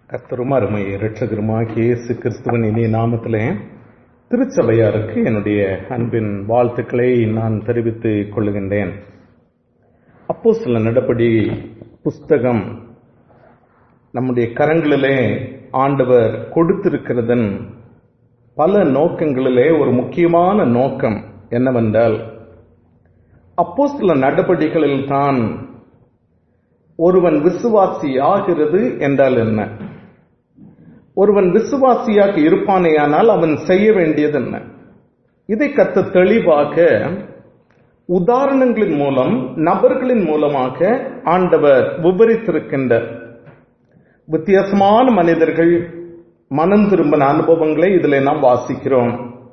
கர்த்தரும் அருமை இரட்சகருமாகிய இயேசு கிறிஸ்துவின் இனிய நாமத்திலே திருச்சபையாருக்கு என்னுடைய அன்பின் வாழ்த்துக்களை நான் தெரிவித்துக் கொள்ளுகின்றேன் அப்போ சில நடப்படி புஸ்தகம் நம்முடைய கரங்களிலே ஆண்டவர் கொடுத்திருக்கிறதன் பல நோக்கங்களிலே ஒரு முக்கியமான நோக்கம் என்னவென்றால் அப்போ சில நடபடிகளில் தான் ஒருவன் விசுவாசி ஆகிறது என்றால் என்ன ஒருவன் விசுவாசியாக இருப்பானேயானால் அவன் செய்ய வேண்டியது என்ன இதை கத்த தெளிவாக உதாரணங்களின் மூலம் நபர்களின் மூலமாக ஆண்டவர் விவரித்திருக்கின்ற வித்தியாசமான மனிதர்கள் மனம் திரும்பின அனுபவங்களை இதில் நாம் வாசிக்கிறோம்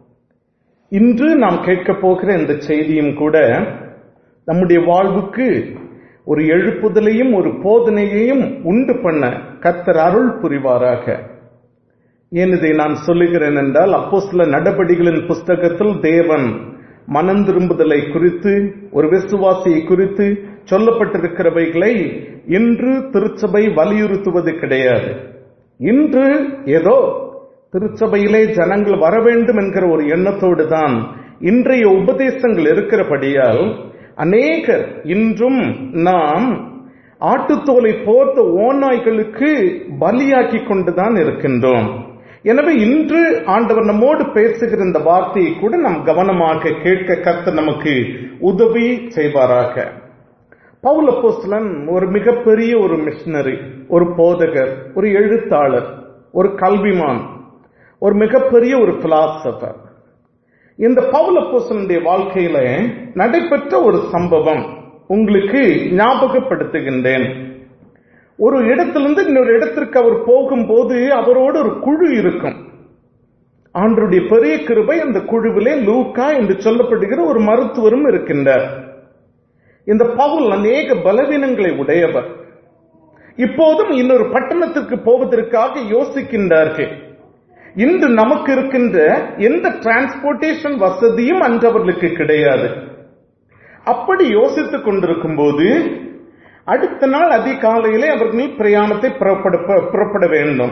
இன்று நாம் கேட்கப் போகிற இந்த செய்தியும் கூட நம்முடைய வாழ்வுக்கு ஒரு எழுப்புதலையும் ஒரு போதனையையும் உண்டு பண்ண கத்தர் அருள் புரிவாராக ஏன் இதை நான் சொல்லுகிறேன் என்றால் அப்போ சில நடபடிகளின் புஸ்தகத்தில் தேவன் மனம் திரும்புதலை குறித்து ஒரு விசுவாசியை குறித்து சொல்லப்பட்டிருக்கிறவைகளை இன்று திருச்சபை வலியுறுத்துவது கிடையாது இன்று ஏதோ திருச்சபையிலே ஜனங்கள் வர வேண்டும் என்கிற ஒரு எண்ணத்தோடு தான் இன்றைய உபதேசங்கள் இருக்கிறபடியால் அநேகர் இன்றும் நாம் ஆட்டுத்தோலை போர்த்த ஓநாய்களுக்கு பலியாக்கி கொண்டுதான் இருக்கின்றோம் எனவே இன்று ஆண்டவர் நம்மோடு பேசுகிற இந்த வார்த்தையை கூட நாம் கவனமாக கேட்க கத்த நமக்கு உதவி செய்வாராக பவுல் அப்போஸ்லன் ஒரு மிகப்பெரிய ஒரு மிஷினரி ஒரு போதகர் ஒரு எழுத்தாளர் ஒரு கல்விமான் ஒரு மிகப்பெரிய ஒரு பிலாசபர் இந்த பவுல் அப்போசனுடைய வாழ்க்கையில நடைபெற்ற ஒரு சம்பவம் உங்களுக்கு ஞாபகப்படுத்துகின்றேன் ஒரு இடத்திலிருந்து இன்னொரு இடத்திற்கு அவர் போகும்போது அவரோடு ஒரு குழு இருக்கும் ஆண்டருடைய பெரிய கிருபை அந்த குழுவிலே லூக்கா என்று சொல்லப்படுகிற ஒரு மருத்துவரும் இருக்கின்றார் இந்த பவுல் அநேக பலவீனங்களை உடையவர் இப்போதும் இன்னொரு பட்டணத்திற்கு போவதற்காக யோசிக்கின்றார்கள் இன்று நமக்கு இருக்கின்ற எந்த டிரான்ஸ்போர்டேஷன் வசதியும் அன்றவர்களுக்கு கிடையாது அப்படி யோசித்துக் கொண்டிருக்கும் போது அடுத்த நாள் அதிகாலையிலே அவர்கள் பிரயாணத்தை புறப்பட புறப்பட வேண்டும்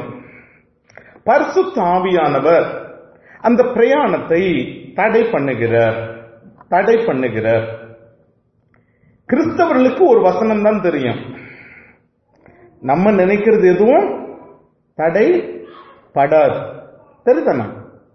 பரிசு ஆவியானவர் அந்த பிரயாணத்தை தடை பண்ணுகிறார் தடை பண்ணுகிறார் கிறிஸ்தவர்களுக்கு ஒரு வசனம் தான் தெரியும் நம்ம நினைக்கிறது எதுவும் தடை படாது தெரியுதானா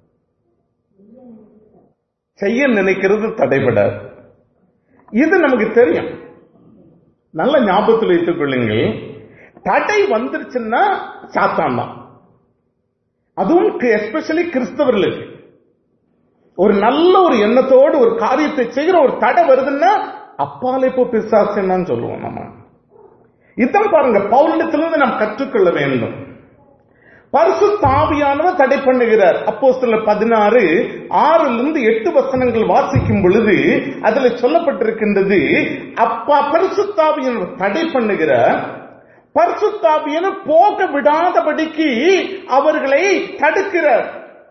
செய்ய நினைக்கிறது தடைபடாது இது நமக்கு தெரியும் நல்ல ஞாபகத்தில் வைத்துக் கொள்ளுங்கள் தடை வந்துருச்சுன்னா சாத்தான் தான் அதுவும் எஸ்பெஷலி கிறிஸ்தவர்களுக்கு ஒரு நல்ல ஒரு எண்ணத்தோடு ஒரு காரியத்தை செய்கிற ஒரு தடை வருதுன்னா அப்பாலே இப்போ பிசாசுன்னு சொல்லுவோம் நம்ம இதான் பாருங்க பௌர்ணத்திலிருந்து நாம் கற்றுக்கொள்ள வேண்டும் பரிசு தாவியானவர் தடை பண்ணுகிறார் அப்போ சில பதினாறு ஆறுல இருந்து எட்டு வசனங்கள் வாசிக்கும் பொழுது அதுல சொல்லப்பட்டிருக்கின்றது அப்பா பரிசுத்தாவியன் தடை பண்ணுகிறார் பரிசுத்தாவியன போக விடாதபடிக்கு அவர்களை தடுக்கிறார்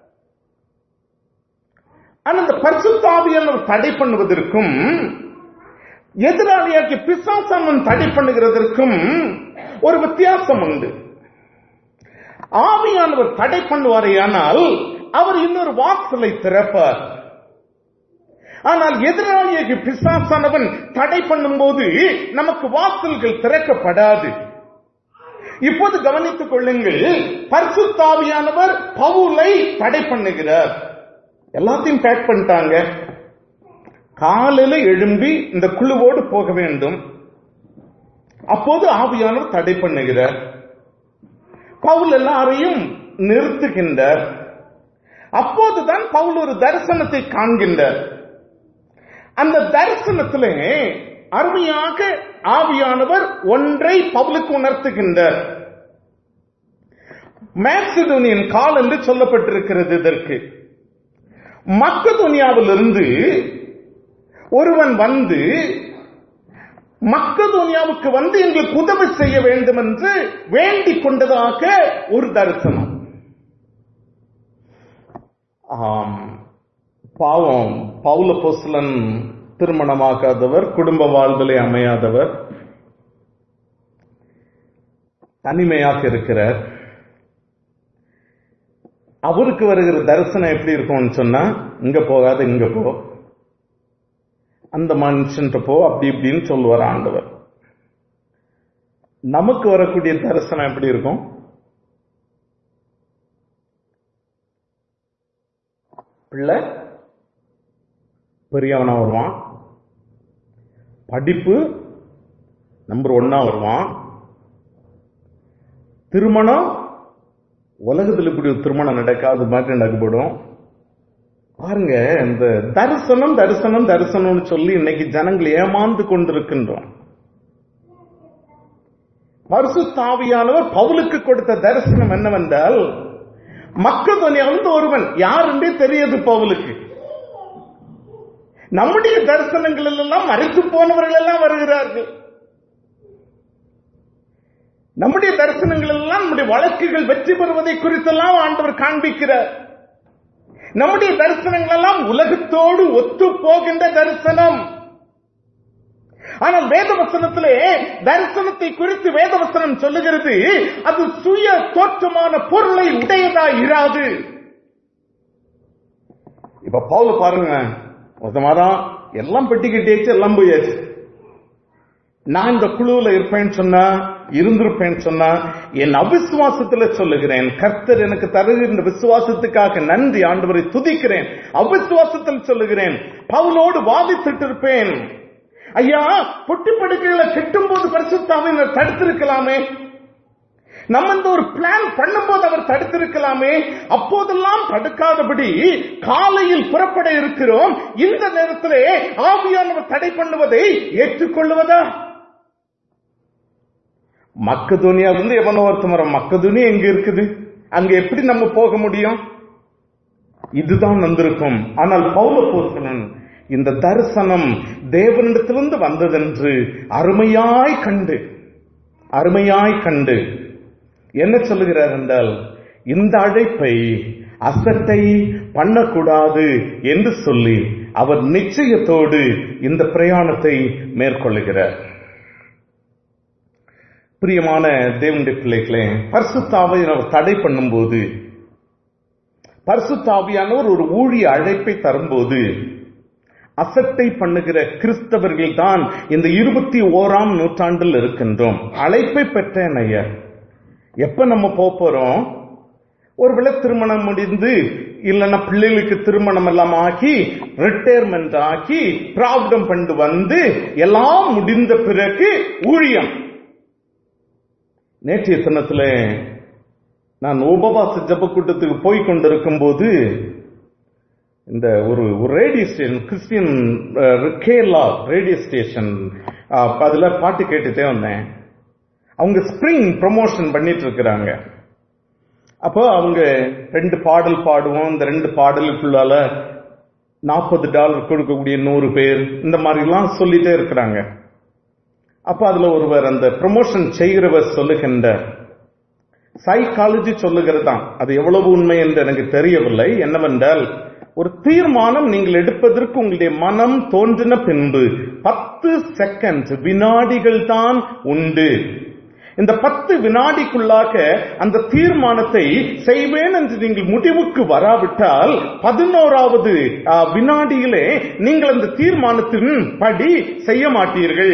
ஆனா அந்த பரிசுத்தாவியன் தடை பண்ணுவதற்கும் எதிராளியாக்கி பிசாசம்மன் தடை பண்ணுகிறதற்கும் ஒரு வித்தியாசம் உண்டு ஆவியானவர் தடை பண்ணுவாரேயானால் அவர் இன்னொரு வாசலை திறப்பார் ஆனால் எதிராளியாக பிசாசானவன் தடை பண்ணும் போது நமக்கு வாசல்கள் திறக்கப்படாது இப்போது கவனித்துக் கொள்ளுங்கள் பரிசுத்தாவியானவர் பவுலை தடை பண்ணுகிறார் எல்லாத்தையும் பேக் பண்ணிட்டாங்க காலையில எழும்பி இந்த குழுவோடு போக வேண்டும் அப்போது ஆவியானவர் தடை பண்ணுகிறார் பவுல் எல்லாரையும் நிறுத்துகின்றார் அப்போதுதான் பவுல் ஒரு தரிசனத்தை காண்கின்றார் அந்த தரிசனத்திலே அருமையாக ஆவியானவர் ஒன்றை பவுலுக்கு உணர்த்துகின்றார் மேக்சிடோனியன் கால் என்று சொல்லப்பட்டிருக்கிறது இதற்கு மக்கதுனியாவிலிருந்து ஒருவன் வந்து மக்கதோனியாவுக்கு வந்து எங்களுக்கு உதவி செய்ய வேண்டும் என்று வேண்டிக் கொண்டதாக ஒரு தரிசனம் பாவம் பவுல பொஸ்லன் திருமணமாகாதவர் குடும்ப வாழ்தலை அமையாதவர் தனிமையாக இருக்கிறார் அவருக்கு வருகிற தரிசனம் எப்படி இருக்கும்னு சொன்னா இங்க போகாத இங்க போ அந்த மனுஷன் போ அப்படி இப்படின்னு சொல்லுவார் ஆண்டவர் நமக்கு வரக்கூடிய தரிசனம் எப்படி இருக்கும் பிள்ளை பெரியவனா வருவான் படிப்பு நம்பர் ஒன்னா வருவான் திருமணம் உலகத்தில் இப்படி ஒரு திருமணம் நடக்காத மாதிரி நடக்கப்படும் பாருங்க இந்த தரிசனம் தரிசனம் தரிசனம்னு சொல்லி இன்னைக்கு ஜனங்கள் ஏமாந்து கொண்டிருக்கின்றோம் பரிசுத்தாவியானவர் பவுலுக்கு கொடுத்த தரிசனம் என்னவென்றால் மக்கள் ஒருவன் யார் என்றே தெரியாது பவுலுக்கு நம்முடைய தரிசனங்கள் எல்லாம் மறைத்து போனவர்கள் எல்லாம் வருகிறார்கள் நம்முடைய தரிசனங்கள் எல்லாம் நம்முடைய வழக்குகள் வெற்றி பெறுவதை குறித்தெல்லாம் ஆண்டவர் காண்பிக்கிறார் நம்முடைய தரிசனங்கள் எல்லாம் உலகத்தோடு ஒத்து போகின்ற தரிசனம் ஆனால் வேதவசனத்திலே தரிசனத்தை குறித்து வேதவசனம் சொல்லுகிறது அது சுய தோற்றமான பொருளை உடையதா இராது இப்ப பவுல பாருங்க ஒரு மாதம் எல்லாம் பெட்டி கட்டியாச்சு எல்லாம் போயாச்சு நான் இந்த குழுவில் இருப்பேன்னு சொன்னா இருந்திருப்பேன்னு சொன்னா என் அவிசுவாசத்துல சொல்லுகிறேன் கர்த்தர் எனக்கு தருகின்ற விசுவாசத்துக்காக நன்றி ஆண்டவரை துதிக்கிறேன் அவிசுவாசத்தில் சொல்லுகிறேன் பவுலோடு வாதித்துட்டு இருப்பேன் ஐயா பொட்டி படுக்கைகளை கெட்டும் போது பரிசுத்தாவினர் தடுத்திருக்கலாமே நம்ம இந்த ஒரு பிளான் பண்ணும்போது அவர் தடுத்திருக்கலாமே அப்போதெல்லாம் தடுக்காதபடி காலையில் புறப்பட இருக்கிறோம் இந்த நேரத்திலே ஆவியானவர் தடை பண்ணுவதை ஏற்றுக்கொள்வதா மக்கதுனியா வந்து எவனோ ஒருத்தமரம் மக்கதுனி எங்க இருக்குது அங்க எப்படி நம்ம போக முடியும் இதுதான் வந்திருக்கும் ஆனால் பௌல போசனன் இந்த தரிசனம் தேவனிடத்திலிருந்து வந்ததென்று அருமையாய் கண்டு அருமையாய் கண்டு என்ன சொல்லுகிறார் என்றால் இந்த அழைப்பை அசட்டை பண்ணக்கூடாது என்று சொல்லி அவர் நிச்சயத்தோடு இந்த பிரயாணத்தை மேற்கொள்ளுகிறார் பிரியமான தேவனுடைய பிள்ளைகளே பரிசுத்தாவை அவர் தடை பண்ணும்போது பரிசுத்தாவியானவர் ஒரு ஊழிய அழைப்பை தரும்போது அசட்டை பண்ணுகிற கிறிஸ்தவர்கள் தான் இந்த இருபத்தி ஓராம் நூற்றாண்டில் இருக்கின்றோம் அழைப்பை பெற்றேன் ஐயா எப்ப நம்ம போக போறோம் ஒருவேளை திருமணம் முடிந்து இல்லைன்னா பிள்ளைகளுக்கு திருமணம் எல்லாம் ஆக்கி ரிட்டையர்மெண்ட் ஆக்கி பிராப்தம் பண்ணி வந்து எல்லாம் முடிந்த பிறகு ஊழியம் நேற்றைய தினத்துல நான் உபவாச ஜப கூட்டத்துக்கு போய் கொண்டிருக்கும் போது இந்த ஒரு ஒரு radio station Christian Kerala radio station அதுல பாட்டு கேட்டுட்டே வந்தேன் அவங்க ஸ்பிரிங் ப்ரமோஷன் பண்ணிட்டு இருக்கிறாங்க அப்போ அவங்க ரெண்டு பாடல் பாடுவோம் இந்த ரெண்டு பாடலுக்குள்ளால நாற்பது டாலர் கொடுக்கக்கூடிய நூறு பேர் இந்த மாதிரிலாம் சொல்லிட்டே இருக்கிறாங்க அப்ப அதுல ஒருவர் அந்த ப்ரமோஷன் செய்கிறவர் சொல்லுகின்ற சைக்காலஜி சொல்லுகிறதாம் அது எவ்வளவு உண்மை என்று எனக்கு தெரியவில்லை என்னவென்றால் ஒரு தீர்மானம் நீங்கள் எடுப்பதற்கு உங்களுடைய மனம் தோன்றின பின்பு பத்து செகண்ட் வினாடிகள் தான் உண்டு இந்த பத்து வினாடிக்குள்ளாக அந்த தீர்மானத்தை செய்வேன் என்று நீங்கள் முடிவுக்கு வராவிட்டால் பதினோராவது வினாடியிலே நீங்கள் அந்த தீர்மானத்தின் படி செய்ய மாட்டீர்கள்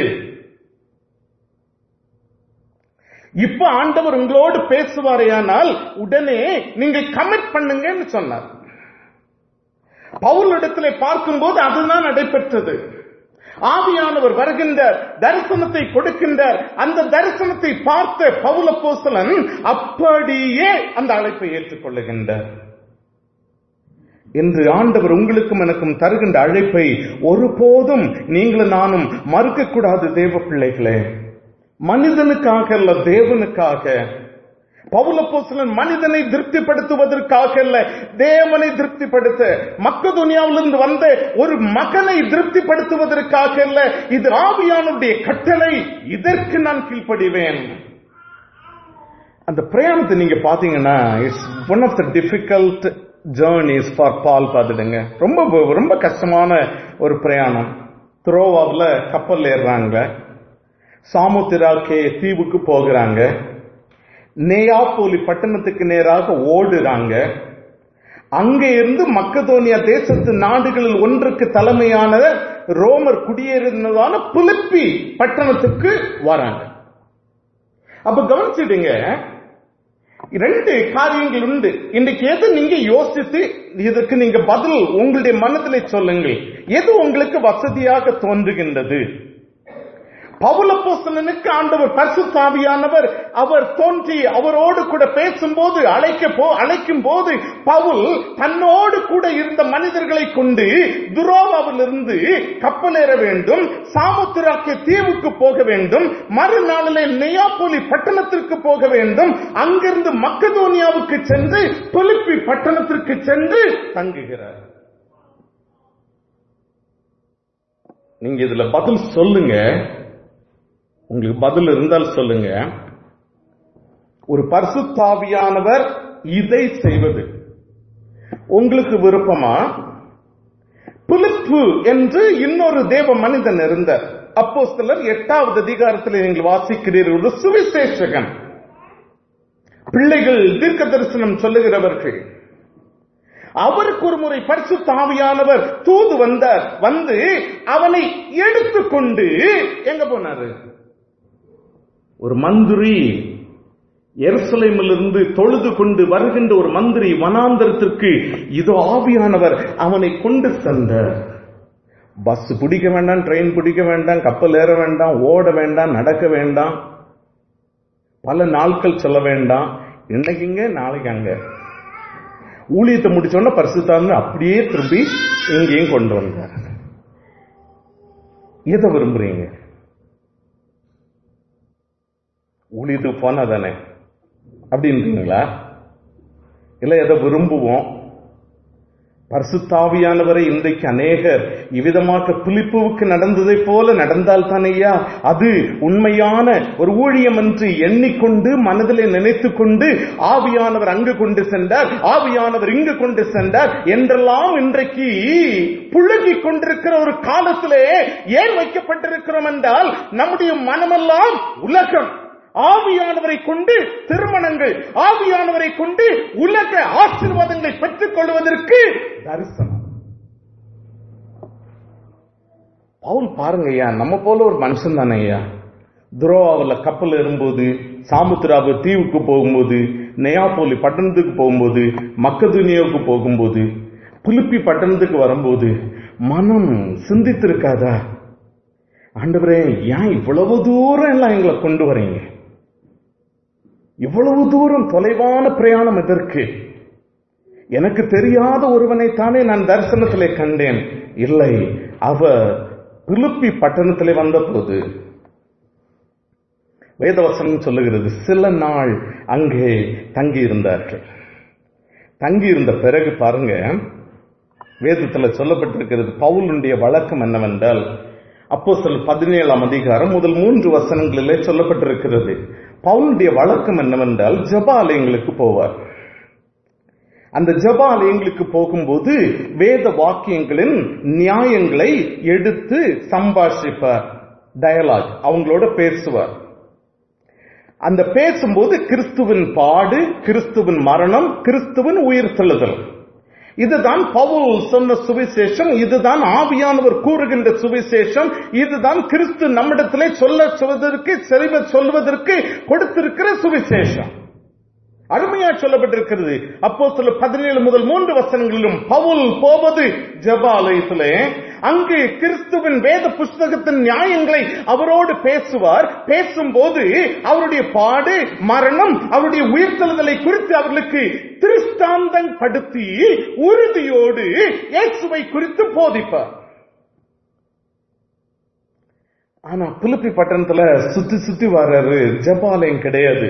இப்ப ஆண்டவர் உங்களோடு பேசுவாரேயானால் உடனே நீங்கள் கமிட் பண்ணுங்கன்னு சொன்னார் பவுலிடத்திலே பார்க்கும்போது அதுதான் நடைபெற்றது ஆவியானவர் வருகின்றார் தரிசனத்தை கொடுக்கின்றார் அந்த தரிசனத்தை பார்த்த பவுல போசலன் அப்படியே அந்த அழைப்பை ஏற்றுக்கொள்ளுகின்றார் என்று ஆண்டவர் உங்களுக்கும் எனக்கும் தருகின்ற அழைப்பை ஒருபோதும் நீங்களும் நானும் மறுக்கக்கூடாது தேவ பிள்ளைகளே மனிதனுக்காக அல்ல தேவனுக்காக பவுலப்போசலன் மனிதனை திருப்திப்படுத்துவதற்காக அல்ல தேவனை திருப்திப்படுத்த மக்க துனியாவிலிருந்து வந்த ஒரு மகனை திருப்திப்படுத்துவதற்காக அல்ல இது ஆவியானுடைய கட்டளை இதற்கு நான் கீழ்ப்படிவேன் அந்த பிரயாணத்தை நீங்க பாத்தீங்கன்னா it's one of the difficult journeys for Paul பார்த்துடுங்க ரொம்ப ரொம்ப கஷ்டமான ஒரு பிரயாணம் துரோவாவில் கப்பல் ஏறுறாங்க சாமுத்திராக்கே தீவுக்கு போகிறாங்க நேயாப்போலி பட்டணத்துக்கு நேராக ஓடுறாங்க அங்கே இருந்து மக்கதோனியா தேசத்து நாடுகளில் ஒன்றுக்கு தலைமையான ரோமர் குடியேறினதான பிலிப்பி பட்டணத்துக்கு வராங்க அப்ப கவனிச்சிடுங்க ரெண்டு காரியங்கள் உண்டு இன்னைக்கு எது நீங்க யோசித்து இதுக்கு நீங்க பதில் உங்களுடைய மனதில் சொல்லுங்கள் எது உங்களுக்கு வசதியாக தோன்றுகின்றது பவுலப்போசலனுக்கு ஆண்டவர் பரிசுத்தாவியானவர் அவர் தோன்றி அவரோடு கூட பேசும்போது அழைக்க போ அழைக்கும் போது பவுல் தன்னோடு கூட இருந்த மனிதர்களை கொண்டு துரோவாவிலிருந்து கப்பலேற வேண்டும் சாமுத்திராக்கிய தீவுக்கு போக வேண்டும் மறுநாளிலே நெயாபோலி பட்டணத்திற்கு போக வேண்டும் அங்கிருந்து மக்கதோனியாவுக்கு சென்று பிலிப்பி பட்டணத்திற்கு சென்று தங்குகிறார் நீங்க இதுல பதில் சொல்லுங்க உங்களுக்கு பதில் இருந்தால் சொல்லுங்க ஒரு பரிசுத்தாவியானவர் இதை செய்வது உங்களுக்கு விருப்பமா பிலிப்பு என்று இன்னொரு தேவ மனிதன் இருந்தார் அப்போ சிலர் எட்டாவது அதிகாரத்தில் நீங்கள் வாசிக்கிறீர்கள் ஒரு சுவிசேஷகன் பிள்ளைகள் தீர்க்க தரிசனம் சொல்லுகிறவர்கள் அவருக்கு ஒரு முறை பரிசு தாவியானவர் தூது வந்தார் வந்து அவனை எடுத்துக்கொண்டு எங்க போனாரு ஒரு மந்திரி எருசலேமிலிருந்து தொழுது கொண்டு வருகின்ற ஒரு மந்திரி வனாந்தரத்திற்கு இதோ ஆவியானவர் அவனை கொண்டு சென்றார் பஸ் பிடிக்க வேண்டாம் ட்ரெயின் பிடிக்க வேண்டாம் கப்பல் ஏற வேண்டாம் ஓட வேண்டாம் நடக்க வேண்டாம் பல நாட்கள் சொல்ல வேண்டாம் இன்னைக்குங்க நாளைக்கு அங்க ஊழியத்தை முடிச்சோன்னா பரிசுத்தான்னு அப்படியே திரும்பி இங்கேயும் கொண்டு வந்தார் எதை விரும்புறீங்க ஊழியத்துக்கு போனா தானே அப்படின்றீங்களா இல்ல எதை விரும்புவோம் பரிசுத்தாவியானவரை இன்றைக்கு அநேகர் இவ்விதமாக பிலிப்புவுக்கு நடந்ததை போல நடந்தால் தானையா அது உண்மையான ஒரு ஊழியம் என்று எண்ணிக்கொண்டு மனதிலே நினைத்துக் கொண்டு ஆவியானவர் அங்கு கொண்டு சென்றார் ஆவியானவர் இங்கு கொண்டு சென்றார் என்றெல்லாம் இன்றைக்கு புழுகிக் கொண்டிருக்கிற ஒரு காலத்திலே ஏன் வைக்கப்பட்டிருக்கிறோம் என்றால் நம்முடைய மனமெல்லாம் உலகம் ஆவியானவரை கொண்டு திருமணங்கள் ஆவியானவரை கொண்டு உலக ஆசீர்வாதங்களை பெற்றுக் கொள்வதற்கு தரிசனம் பவுல் பாருங்க ஐயா நம்ம போல ஒரு மனுஷன் தானே ஐயா துரோவாவில் கப்பல் ஏறும்போது சாமுத்திராவு தீவுக்கு போகும்போது நெயாபோலி பட்டணத்துக்கு போகும்போது மக்கதுனியாவுக்கு போகும்போது புலிப்பி பட்டணத்துக்கு வரும்போது மனம் சிந்தித்திருக்காதா ஆண்டவரே ஏன் இவ்வளவு தூரம் எல்லாம் எங்களை கொண்டு வரீங்க இவ்வளவு தூரம் தொலைவான பிரயாணம் எதற்கு எனக்கு தெரியாத ஒருவனை தானே நான் தரிசனத்திலே கண்டேன் இல்லை அவ பிலிப்பி பட்டணத்திலே வந்தபோது வேதவசனம் சொல்லுகிறது சில நாள் அங்கே தங்கி இருந்தார்கள் தங்கி இருந்த பிறகு பாருங்க வேதத்துல சொல்லப்பட்டிருக்கிறது பவுலுடைய வழக்கம் என்னவென்றால் அப்போ சொல் பதினேழாம் அதிகாரம் முதல் மூன்று வசனங்களிலே சொல்லப்பட்டிருக்கிறது பவுனுடைய வழக்கம் என்னவென்றால் ஜபாலயங்களுக்கு போவார் அந்த ஜபாலயங்களுக்கு போகும்போது வேத வாக்கியங்களின் நியாயங்களை எடுத்து சம்பாஷிப்பார் டயலாக் அவங்களோட பேசுவார் அந்த பேசும்போது கிறிஸ்துவின் பாடு கிறிஸ்துவின் மரணம் கிறிஸ்துவின் உயிர் தெழுதல் இதுதான் பவுல் சொன்ன சுவிசேஷம் இதுதான் ஆவியானவர் கூறுகின்ற சுவிசேஷம் இதுதான் கிறிஸ்து நம்மிடத்திலே சொல்ல சொல்வதற்கு செல்வ சொல்வதற்கு கொடுத்திருக்கிற சுவிசேஷம் அருமையா சொல்லப்பட்டிருக்கிறது அப்போ சில பதினேழு முதல் மூன்று வசனங்களிலும் பவுல் போவது ஜபாலயத்திலே அங்கு கிறிஸ்துவின் வேத புஸ்தகத்தின் நியாயங்களை அவரோடு பேசுவார் பேசும்போது அவருடைய பாடு மரணம் அவருடைய உயிர்த்தெழுதலை குறித்து அவர்களுக்கு திருஷ்டாந்தம் படுத்தி உறுதியோடு இயேசுவை குறித்து போதிப்பார் ஆனா பிலிப்பி பட்டணத்துல சுத்தி சுத்தி வர்றாரு ஜபாலயம் கிடையாது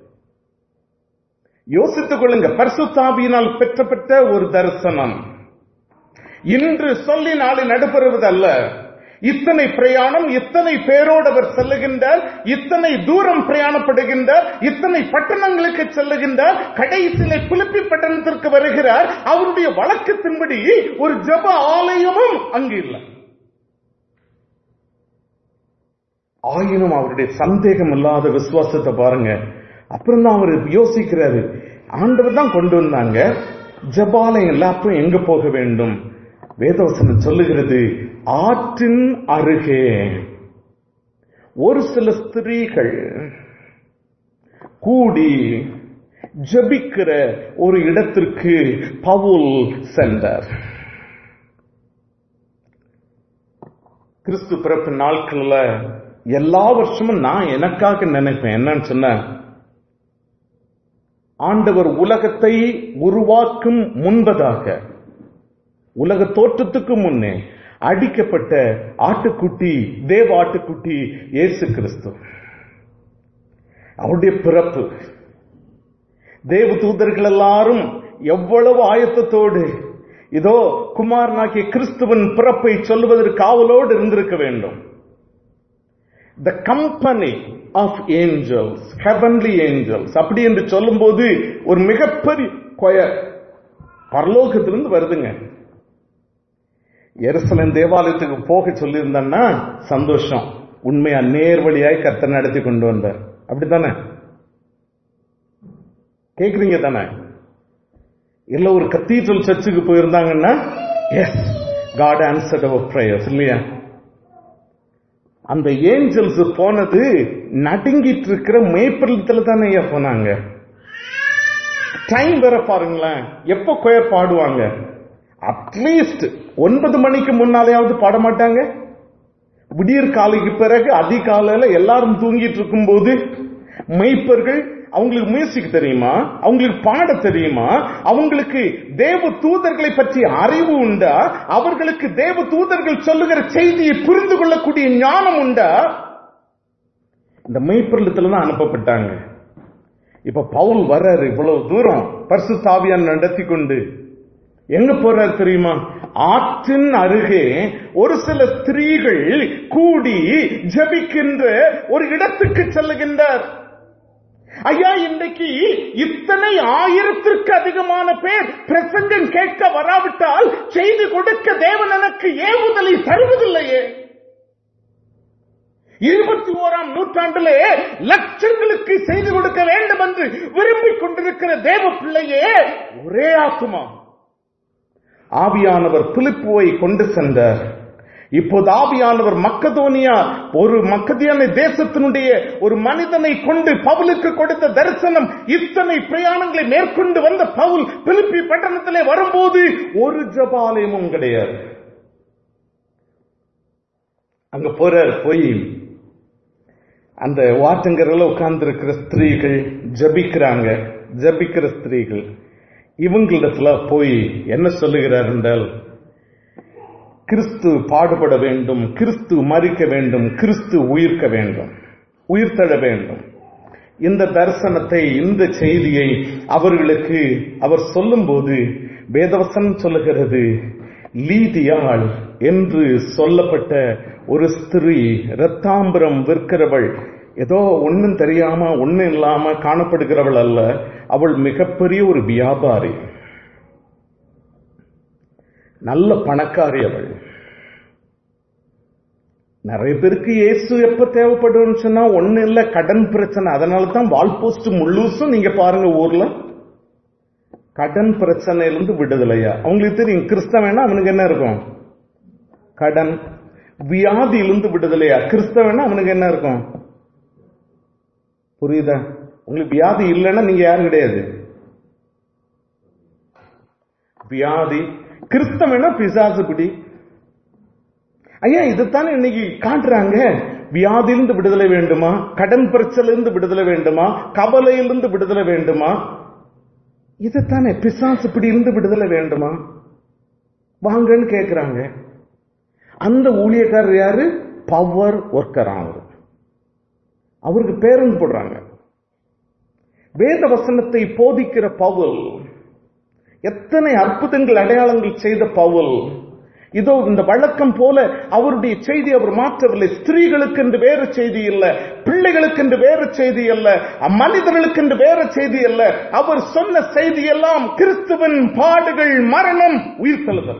யோசித்துக் கொள்ளுங்க பரிசுத்தாவியினால் பெற்றப்பட்ட ஒரு தரிசனம் இன்று சொல்லி நாளை நடைபெறுவது அல்ல இத்தனை பிரயாணம் இத்தனை பேரோடு அவர் செல்லுகின்றார் இத்தனை தூரம் பிரயாணப்படுகின்றார் இத்தனை பட்டணங்களுக்கு செல்லுகின்றார் கடைசியிலே புலிப்பி பட்டணத்திற்கு வருகிறார் அவருடைய வழக்கத்தின்படி ஒரு ஜப ஆலயமும் அங்கு இல்லை ஆயினும் அவருடைய சந்தேகம் இல்லாத விசுவாசத்தை பாருங்க அப்புறம் தான் அவர் யோசிக்கிறாரு ஆண்டவர் தான் கொண்டு வந்தாங்க ஜபாலயம் எல்லாரும் எங்க போக வேண்டும் வேதவசனம் சொல்லுகிறது ஆற்றின் அருகே ஒரு சில ஸ்திரீகள் கூடி ஜபிக்கிற ஒரு இடத்திற்கு பவுல் சென்றார் கிறிஸ்து பிறப்பு நாட்கள்ல எல்லா வருஷமும் நான் எனக்காக நினைப்பேன் என்னன்னு சொன்ன ஆண்டவர் உலகத்தை உருவாக்கும் முன்பதாக உலக தோற்றத்துக்கு முன்னே அடிக்கப்பட்ட ஆட்டுக்குட்டி தேவ ஆட்டுக்குட்டி இயேசு கிறிஸ்து அவருடைய பிறப்பு தேவ தூதர்கள் எல்லாரும் எவ்வளவு ஆயத்தத்தோடு இதோ குமாரனாகிய கிறிஸ்துவன் பிறப்பை சொல்லுவதற்கு ஆவலோடு இருந்திருக்க வேண்டும் the company of angels heavenly angels அப்படி என்று சொல்லும்போது ஒரு மிகப்பெரிய கொயர் பரலோகத்திலிருந்து வருதுங்க எருசலேம் தேவாலயத்துக்கு போக சொல்லியிருந்தேன்னா சந்தோஷம் உண்மையா நேர்வழியாய் கர்த்தர் நடத்தி கொண்டு வந்தார் அப்படித்தானே கேக்குறீங்க தானே இல்ல ஒரு கத்தீட்ரல் சர்ச்சுக்கு போயிருந்தாங்கன்னா yes God answered our prayers இல்லையா அந்த ஏஞ்சல்ஸ் போனது நடுங்கிட்டு இருக்கிற மேய்ப்பள்ளத்துல தானே ஐயா போனாங்க டைம் வேற பாருங்களேன் எப்ப கொயர் பாடுவாங்க அட்லீஸ்ட் ஒன்பது மணிக்கு முன்னாலேயாவது பாட மாட்டாங்க விடியற் காலைக்கு பிறகு அதிகாலையில எல்லாரும் தூங்கிட்டு இருக்கும் போது மெய்ப்பர்கள் அவங்களுக்கு மியூசிக் தெரியுமா அவங்களுக்கு பாட தெரியுமா அவங்களுக்கு தேவ தூதர்களை பற்றி அறிவு உண்டா அவர்களுக்கு தேவ தூதர்கள் சொல்லுகிற செய்தியை புரிந்து கொள்ளக்கூடிய ஞானம் உண்டா இந்த மெய்ப்பொருளத்துல தான் அனுப்பப்பட்டாங்க இப்ப பவுல் வர்றாரு இவ்வளவு தூரம் பரிசு தாவியான் நடத்தி கொண்டு எங்க போறாரு தெரியுமா ஆற்றின் அருகே ஒரு சில ஸ்திரீகள் கூடி ஜபிக்கின்ற ஒரு இடத்துக்கு செல்லுகின்றார் ஐயா இன்றைக்கு இத்தனை ஆயிரத்திற்கு அதிகமான பேர் பிரசங்கம் கேட்க வராவிட்டால் செய்து கொடுக்க தேவன் எனக்கு ஏவுதலை தருவதில்லையே இருபத்தி ஓராம் நூற்றாண்டிலே லட்சங்களுக்கு செய்து கொடுக்க வேண்டும் என்று விரும்பிக் கொண்டிருக்கிற தேவ பிள்ளையே ஒரே ஆத்துமா ஆவியானவர் பிலிப்புவை கொண்டு சென்றார் இப்போது ஆவியானவர் மக்கதோனியா ஒரு மக்கதியான தேசத்தினுடைய ஒரு மனிதனை கொண்டு பவுலுக்கு கொடுத்த தரிசனம் இத்தனை பிரயாணங்களை மேற்கொண்டு வந்த பவுல் பிலிப்பி பட்டணத்திலே வரும்போது ஒரு ஜபாலயமும் கிடையாது அங்க போறார் போய் அந்த வாட்டங்கரில் உட்கார்ந்து இருக்கிற ஸ்திரீகள் ஜபிக்கிறாங்க ஜபிக்கிற ஸ்திரீகள் இவங்களிடத்துல போய் என்ன சொல்லுகிறார் என்றால் கிறிஸ்து பாடுபட வேண்டும் கிறிஸ்து மறிக்க வேண்டும் கிறிஸ்து உயிர்க்க வேண்டும் உயிர்த்தெழ வேண்டும் இந்த தரிசனத்தை இந்த செய்தியை அவர்களுக்கு அவர் சொல்லும்போது வேதவசனம் சொல்லுகிறது லீதியாள் என்று சொல்லப்பட்ட ஒரு ஸ்திரீ ரத்தாம்பரம் விற்கிறவள் ஏதோ ஒன்னும் தெரியாம ஒன்னும் இல்லாம காணப்படுகிறவள் அல்ல அவள் மிகப்பெரிய ஒரு வியாபாரி நல்ல பணக்காரி அவள் நிறைய பேருக்கு இயேசு எப்ப தேவைப்படுன்னு சொன்னா ஒண்ணு இல்ல கடன் பிரச்சனை அதனால தான் வால் போஸ்ட் முள்ளூசும் நீங்க பாருங்க ஊர்ல கடன் பிரச்சனையிலிருந்து விடுதலையா அவங்களுக்கு தெரியும் கிறிஸ்தவனா அவனுக்கு என்ன இருக்கும் கடன் வியாதியிலிருந்து விடுதலையா கிறிஸ்தவனா அவனுக்கு என்ன இருக்கும் புரியுதா உங்களுக்கு வியாதி இல்லைன்னா நீங்க யாரும் கிடையாது வியாதி கிறிஸ்தவனா பிசாசு பிடி ஐயா இதுதானே இன்னைக்கு காட்டுறாங்க வியாதியிலிருந்து விடுதலை வேண்டுமா கடன் பிரச்சனையிலிருந்து விடுதலை வேண்டுமா கவலையிலிருந்து விடுதலை வேண்டுமா இதுதானே பிசாசு பிடியிலிருந்து விடுதலை வேண்டுமா வாங்கன்னு கேக்குறாங்க அந்த ஊழியக்காரர் யாரு பவர் ஒர்க்கர் அவர் அவருக்கு பேருந்து போடுறாங்க வேத வசனத்தை போதிக்கிற பவுல் எத்தனை அற்புதங்கள் அடையாளங்கள் செய்த பவுல் இதோ இந்த வழக்கம் போல அவருடைய செய்தி அவர் மாற்றவில்லை ஸ்திரீகளுக்கு என்று வேறு செய்தி இல்ல பிள்ளைகளுக்கு என்று வேறு செய்தி அல்ல மனிதர்களுக்கு என்று வேறு செய்தி அல்ல அவர் சொன்ன செய்தி எல்லாம் கிறிஸ்துவின் பாடுகள் மரணம் உயிர் தழுதல்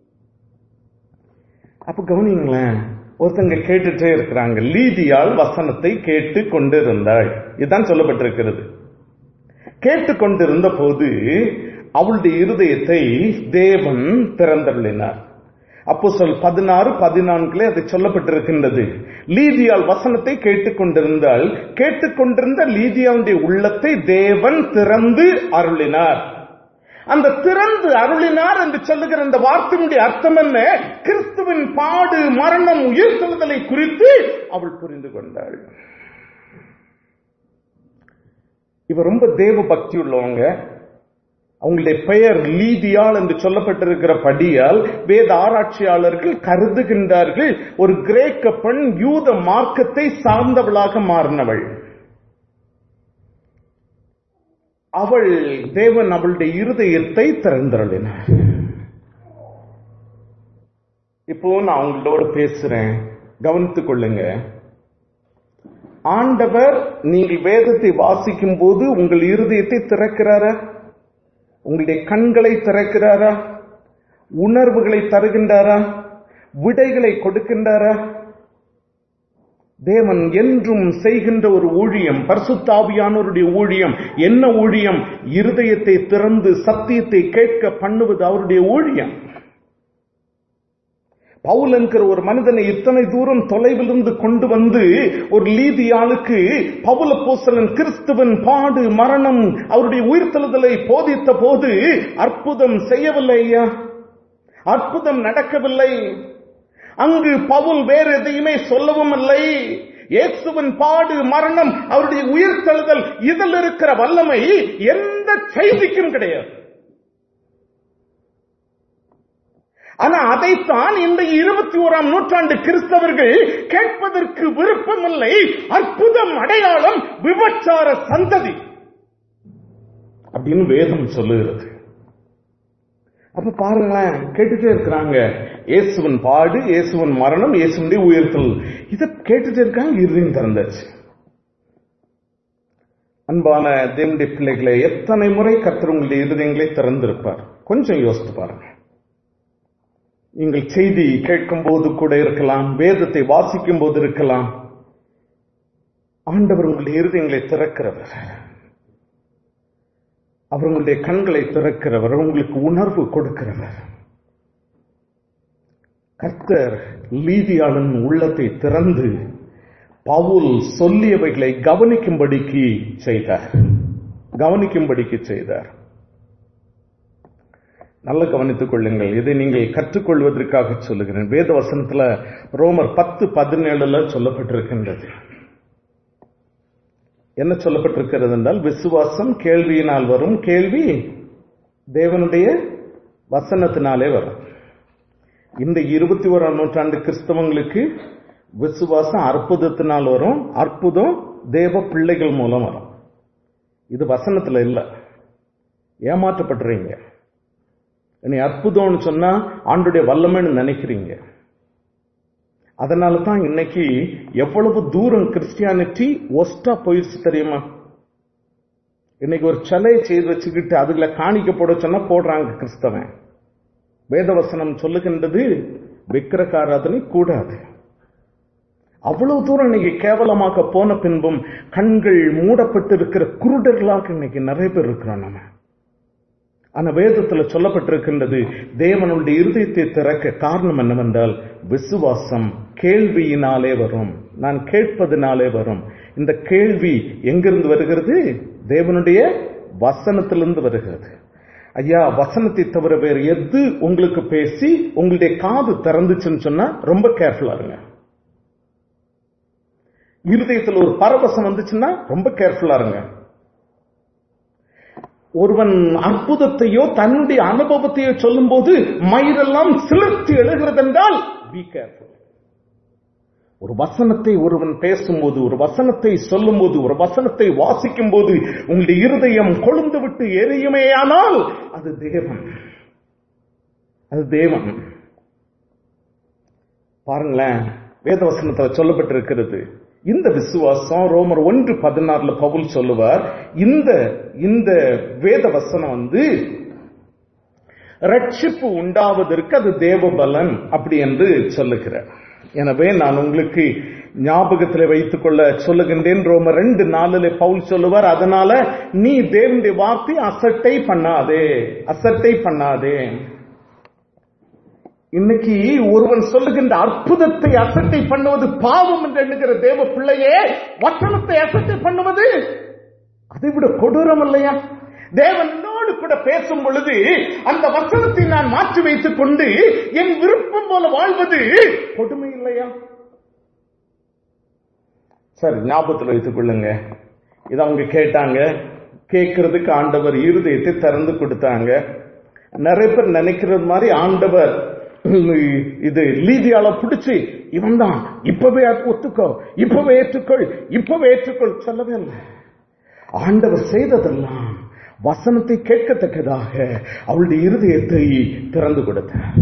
அப்ப கவனிங்களேன் ஒருத்தங்க கேட்டுட்டே இருக்கிறாங்க லீதியால் வசனத்தை கேட்டு கொண்டிருந்தாள் இதுதான் சொல்லப்பட்டிருக்கிறது கேட்டுக்கொண்டிருந்த போது அவளுடைய இருதயத்தை தேவன் திறந்தருளினார் அப்போ சொல் பதினாறு பதினான்குல அது சொல்லப்பட்டிருக்கின்றது லீதியால் வசனத்தை கேட்டுக்கொண்டிருந்தால் கேட்டுக்கொண்டிருந்த லீதியாவுடைய உள்ளத்தை தேவன் திறந்து அருளினார் அந்த திறந்து அருளினார் என்று சொல்லுகிற அந்த வார்த்தையினுடைய அர்த்தம் என்ன கிறிஸ்துவின் பாடு மரணம் உயிர்த்தெழுதலை குறித்து அவள் புரிந்து கொண்டாள் இவ ரொம்ப தேவ பக்தி உள்ளவங்க அவங்களுடைய பெயர் லீதியால் என்று சொல்லப்பட்டிருக்கிற படியால் வேத ஆராய்ச்சியாளர்கள் கருதுகின்றார்கள் ஒரு கிரேக்க பெண் யூத மார்க்கத்தை சார்ந்தவளாக மாறினவள் அவள் தேவன் அவளுடைய இருதயத்தை திறந்தருளினார் இப்போ நான் உங்களோட பேசுறேன் கவனித்துக் கொள்ளுங்க ஆண்டவர் நீங்கள் வேதத்தை வாசிக்கும் போது உங்கள் இருதயத்தை திறக்கிறாரா உங்களுடைய கண்களை திறக்கிறாரா உணர்வுகளை தருகின்றாரா விடைகளை கொடுக்கின்றாரா தேவன் என்றும் செய்கின்ற ஒரு ஊழியம் பரிசுத்தாவியானவருடைய ஊழியம் என்ன ஊழியம் இருதயத்தை திறந்து சத்தியத்தை கேட்க பண்ணுவது அவருடைய ஊழியம் பவுல் என்கிற ஒரு மனிதனை இத்தனை தூரம் தொலைவிலிருந்து கொண்டு வந்து ஒரு லீதியாளுக்கு பவுல போசலன் கிறிஸ்துவன் பாடு மரணம் அவருடைய உயிர்த்தெழுதலை போதித்த போது அற்புதம் செய்யவில்லை ஐயா அற்புதம் நடக்கவில்லை அங்கு பவுல் வேறு எதையுமே சொல்லவும் இல்லை இயேசுவின் பாடு மரணம் அவருடைய உயிர்த்தெழுதல் இதில் இருக்கிற வல்லமை எந்த செய்திக்கும் கிடையாது ஆனா அதைத்தான் இந்த இருபத்தி ஓராம் நூற்றாண்டு கிறிஸ்தவர்கள் கேட்பதற்கு விருப்பமில்லை அற்புதம் அடையாளம் விபச்சார சந்ததி அப்படின்னு வேதம் சொல்லுகிறது அப்ப பாருங்களேன் கேட்டுட்டே இருக்கிறாங்க இயேசுவன் பாடு இயேசுவன் மரணம் இயேசுவனுடைய உயர்த்தல் இதை கேட்டுட்டே இருக்காங்க இறுதியும் திறந்தாச்சு அன்பான தேவனுடைய பிள்ளைகளை எத்தனை முறை கர்த்தர் உங்களுடைய இருதயங்களை திறந்திருப்பார் கொஞ்சம் யோசித்து பாருங்க நீங்கள் செய்தி கேட்கும் போது கூட இருக்கலாம் வேதத்தை வாசிக்கும் போது இருக்கலாம் ஆண்டவர் உங்களுடைய இருதயங்களை திறக்கிறவர் அவர் உங்களுடைய கண்களை திறக்கிறவர் உங்களுக்கு உணர்வு கொடுக்கிறவர் கர்த்தர் லீதியாளன் உள்ளத்தை திறந்து பவுல் சொல்லியவைகளை கவனிக்கும்படிக்கு செய்தார் கவனிக்கும்படிக்கு செய்தார் நல்ல கவனித்துக் கொள்ளுங்கள் இதை நீங்கள் கற்றுக்கொள்வதற்காக சொல்லுகிறேன் வேத வசனத்துல ரோமர் பத்து பதினேழுல சொல்லப்பட்டிருக்கின்றது என்ன சொல்லப்பட்டிருக்கிறது என்றால் விசுவாசம் கேள்வியினால் வரும் கேள்வி தேவனுடைய வசனத்தினாலே வரும் இந்த இருபத்தி ஓராம் நூற்றாண்டு கிறிஸ்தவங்களுக்கு விசுவாசம் அற்புதத்தினால் வரும் அற்புதம் தேவ பிள்ளைகள் மூலம் வரும் இது வசனத்துல இல்ல ஏமாற்றப்படுறீங்க நீ அற்புதம்னு சொன்னா ஆண்டுடைய வல்லமைன்னு நினைக்கிறீங்க அதனால தான் இன்னைக்கு எவ்வளவு தூரம் கிறிஸ்டியானிட்டி ஒஸ்டா போயிடுச்சு தெரியுமா இன்னைக்கு ஒரு சிலையை செய்து வச்சுக்கிட்டு அதுல காணிக்க போட சொன்னா போடுறாங்க கிறிஸ்தவன் வேதவசனம் சொல்லுகின்றது விக்கிரகாராதனை கூடாது அவ்வளவு தூரம் இன்னைக்கு கேவலமாக போன பின்பும் கண்கள் மூடப்பட்டு இருக்கிற குருடர்களாக இன்னைக்கு நிறைய பேர் இருக்கிறோம் நம்ம ஆனா வேதத்துல சொல்லப்பட்டிருக்கின்றது தேவனுடைய இருதயத்தை திறக்க காரணம் என்னவென்றால் விசுவாசம் கேள்வியினாலே வரும் நான் கேட்பதனாலே வரும் இந்த கேள்வி எங்கிருந்து வருகிறது தேவனுடைய வசனத்திலிருந்து வருகிறது ஐயா வசனத்தை தவிர வேறு எது உங்களுக்கு பேசி உங்களுடைய காது திறந்துச்சுன்னு சொன்னா ரொம்ப கேர்ஃபுல்லா இருங்க இருதயத்தில் ஒரு பரவசம் வந்துச்சுன்னா ரொம்ப கேர்ஃபுல்லா இருங்க ஒருவன் அற்புதத்தையோ தன்னுடைய அனுபவத்தையோ சொல்லும் போது மயிரெல்லாம் சிலிர்த்து எழுகிறது என்றால் பி கேர்ஃபுல் ஒரு வசனத்தை ஒருவன் பேசும்போது ஒரு வசனத்தை சொல்லும் போது ஒரு வசனத்தை வாசிக்கும் போது உங்களுடைய இருதயம் கொழுந்து விட்டு எரியுமேயானால் அது தேவன் அது தேவன் பாருங்களேன் வேத வசனத்தில் சொல்லப்பட்டிருக்கிறது இந்த விசுவாசம் ரோமர் ஒன்று பதினாறுல பவுல் சொல்லுவார் இந்த இந்த வேத வசனம் வந்து ரட்சிப்பு உண்டாவதற்கு அது தேவ பலன் அப்படி என்று சொல்லுகிறார் எனவே நான் உங்களுக்கு ஞாபகத்தில் வைத்துக் கொள்ள சொல்லுகின்றேன் ரோம ரெண்டு நாளிலே பவுல் சொல்லுவார் அதனால நீ தேவனுடைய வார்த்தை அசட்டை பண்ணாதே அசட்டை பண்ணாதே இன்னைக்கு ஒருவன் சொல்லுகின்ற அற்புதத்தை அசட்டை பண்ணுவது பாவம் என்று எண்ணுகிற தேவ பிள்ளையே வசனத்தை அசட்டை பண்ணுவது அதை விட கொடூரம் இல்லையா தேவனோடு கூட பேசும் பொழுது அந்த வசனத்தை நான் மாற்றி வைத்துக் கொண்டு என் விருப்பம் போல வாழ்வது கொடுமை இல்லையா சரி ஞாபகத்தில் வைத்துக் கொள்ளுங்க இதை அவங்க கேட்டாங்க கேட்கறதுக்கு ஆண்டவர் இருதயத்தை திறந்து கொடுத்தாங்க நிறைய பேர் நினைக்கிறது மாதிரி ஆண்டவர் இது லீதியால பிடிச்சு இவன் தான் இப்பவே ஒத்துக்கோ இப்பவே ஏற்றுக்கொள் இப்பவே ஏற்றுக்கொள் சொல்லவே இல்லை ஆண்டவர் செய்ததெல்லாம் வசனத்தை கேட்கத்தக்கதாக அவளுடைய இருதயத்தை திறந்து கொடுத்தார்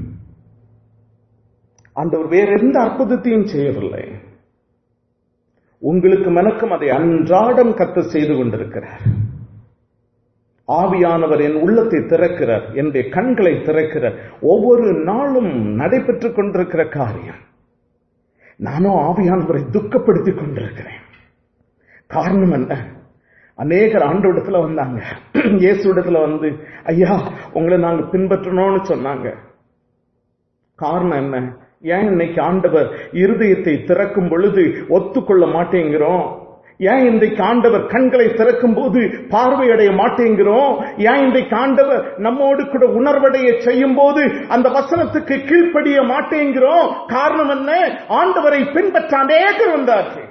ஆண்டவர் வேற எந்த அற்புதத்தையும் செய்யவில்லை உங்களுக்கு மனக்கும் அதை அன்றாடம் கத்த செய்து கொண்டிருக்கிறார் ஆவியானவர் என் உள்ளத்தை திறக்கிறார் என்னுடைய கண்களை திறக்கிறார் ஒவ்வொரு நாளும் நடைபெற்றுக் கொண்டிருக்கிற காரியம் நானும் ஆவியானவரை துக்கப்படுத்திக் கொண்டிருக்கிறேன் காரணம் என்ன அநேகர் ஆண்டு இடத்துல வந்தாங்க இயேசு இடத்துல வந்து ஐயா உங்களை நாங்க பின்பற்றணும்னு சொன்னாங்க காரணம் என்ன ஏன் இன்னைக்கு ஆண்டவர் இருதயத்தை திறக்கும் பொழுது ஒத்துக்கொள்ள மாட்டேங்கிறோம் ஏன் இன்றைக்கு ஆண்டவர் கண்களை திறக்கும் போது பார்வையடைய மாட்டேங்கிறோம் ஏன் இன்றைக்கு ஆண்டவர் நம்மோடு கூட உணர்வடைய செய்யும் போது அந்த வசனத்துக்கு கீழ்ப்படிய மாட்டேங்கிறோம் காரணம் என்ன ஆண்டவரை பின்பற்ற அநேகர் வந்தார்கள்